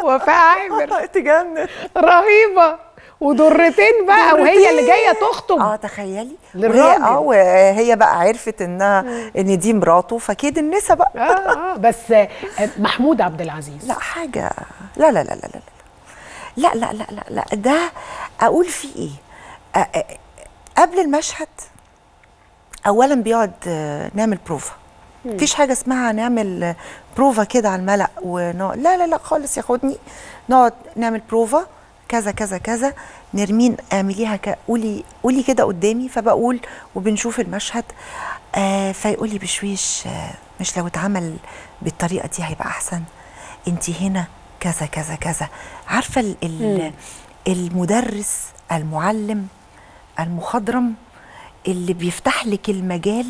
وفاء عامر تجنن رهيبه ودرتين بقى وهي اللي جايه تخطب اه تخيلي للراجل. وهي اه وهي بقى عرفت انها ان دي مراته فكيد النسا بقى اه اه بس آه، محمود عبد العزيز لا حاجه لا لا لا لا لا لا لا لا لا لا ده اقول فيه ايه آه، آه، قبل المشهد اولا بيقعد آه، نعمل بروفا مفيش حاجه اسمها نعمل آه، بروفا كده على الملأ ونقعد لا لا لا خالص ياخدني نقعد نعمل بروفا كذا كذا كذا نرمين اعمليها ك... قولي قولي كده قدامي فبقول وبنشوف المشهد آه فيقول لي بشويش آه مش لو اتعمل بالطريقه دي هيبقى احسن انت هنا كذا كذا كذا عارفه ال... ال... المدرس المعلم المخضرم اللي بيفتح لك المجال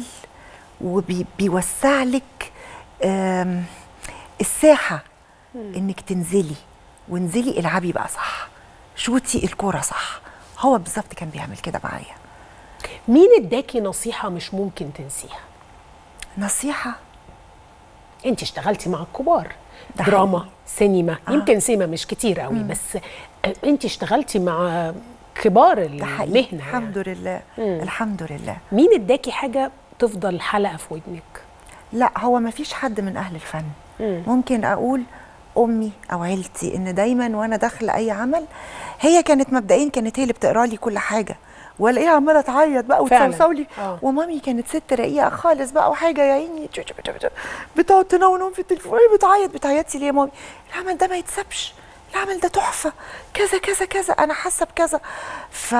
وبيوسع لك آم، الساحه انك تنزلي وانزلي العبي بقى صح شوتي الكوره صح هو بالظبط كان بيعمل كده معايا مين اداكي نصيحه مش ممكن تنسيها نصيحه انت اشتغلتي مع الكبار ده دراما حقيقي. سينما آه. يمكن سينما مش كتير قوي بس آه، انت اشتغلتي مع كبار ده حقيقي المهنه الحمد يعني. لله مم. الحمد لله مين اداكي حاجه تفضل حلقه في ودنك لا هو ما فيش حد من اهل الفن مم. ممكن اقول امي او عيلتي ان دايما وانا داخله اي عمل هي كانت مبدئيا كانت هي اللي بتقرا لي كل حاجه والاقيها عماله تعيط بقى فعلاً. وتصوصو لي آه. ومامي كانت ست رقيقه خالص بقى وحاجه يا عيني تش- تش- تش- تش- بتقعد تنونهم في التليفون هي بتعيط بتعيطي ليه يا مامي العمل ده ما يتسابش العمل ده تحفه كذا كذا كذا انا حاسه بكذا ف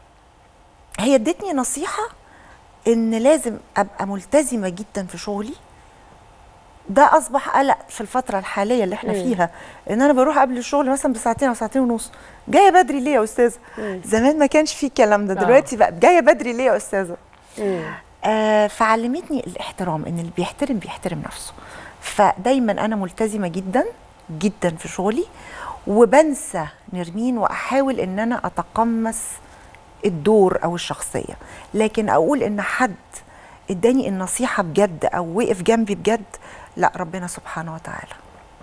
هي ادتني نصيحه ان لازم ابقى ملتزمه جدا في شغلي ده اصبح قلق في الفتره الحاليه اللي احنا فيها ان انا بروح قبل الشغل مثلا بساعتين او ساعتين ونص جايه بدري ليه يا استاذه زمان ما كانش فيه الكلام ده آه. دلوقتي بقى جايه بدري ليه يا استاذه مم. آه فعلمتني الاحترام ان اللي بيحترم بيحترم نفسه فدايما انا ملتزمه جدا جدا في شغلي وبنسى نرمين واحاول ان انا اتقمص الدور او الشخصيه لكن اقول ان حد اداني النصيحه بجد او وقف جنبي بجد لا ربنا سبحانه وتعالى